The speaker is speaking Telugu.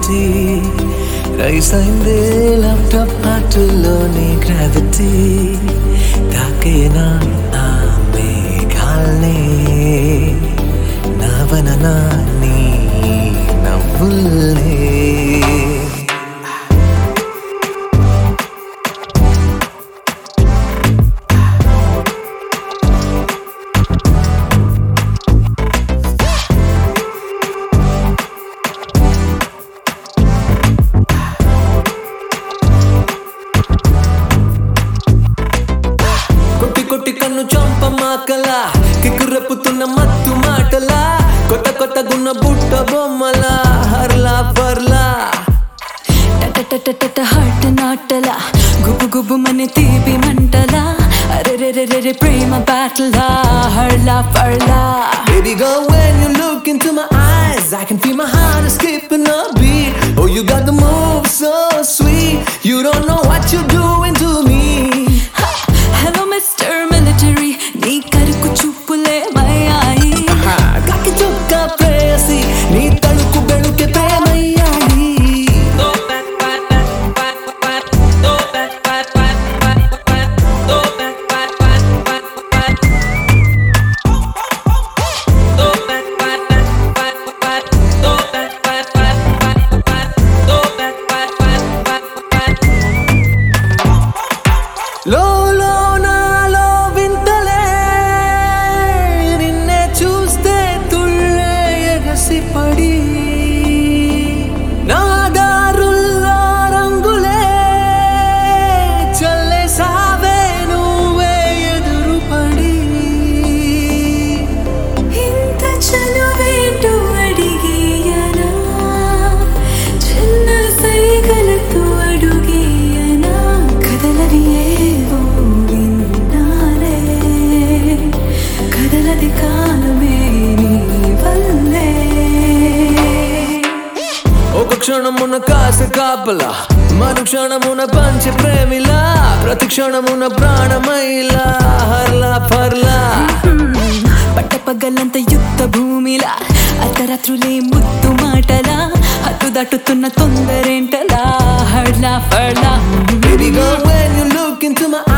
గ్రావిటీ రైస్ అయిందే ల్యాప్టాప్ ఆటల్లోని గ్రావిటీ తాకేనా ఆ మేఘాల్ని నవన నీ నవ్వుల్నే కొట్టి కొట్టి కన్ను చంప మాకల కిక్కు రెప్పుతున్న మత్తు మాటలా కొత్త కొత్త గున్న బుట్ట బొమ్మల హర్లా పర్లా టటటటటట హార్ట్ నాటల గుబు గుబు మన తీపి మంటల అరెరెరెరె ప్రేమ బ్యాటలా హర్లా పర్లా Baby girl, when you look into my eyes, I can feel my heart is skipping a beat. Oh, you got the move so sweet. You don't know what you're doing to me. Hello mister military నీ కరుకు చూపులే మయాయి కాకి చుక్క ప్రేసి నీ తడుకు బెడుకే ప్రేమయ్యాలి లోలో నాలో వింతలే నిన్నే చూస్తే తుళ్ళే ఎగసి పడి నా దారుల్లో రంగులే చల్లే సావే నువ్వే ఎదురు పడి ఇంత చనువేంటో అడిగేయనా చిన్న సైగలతో అడుగేయనా కదలని ఏవో విన్నాలే కదలది కాలమే నీ వల్లే ఒక క్షణమున కాస కాపలా మరు క్షణమున పంచ ప్రేమిలా ప్రతి క్షణమున ప్రాణమైలా హర్లా ఫర్లా పట్టపగలంత యుద్ధ భూమిలా అర్ధరాత్రులే ముద్దు మాటలా హద్దు దాటుతున్న తొందరేంటలా హడ్లా ఫడ్లా Baby girl, when you look into my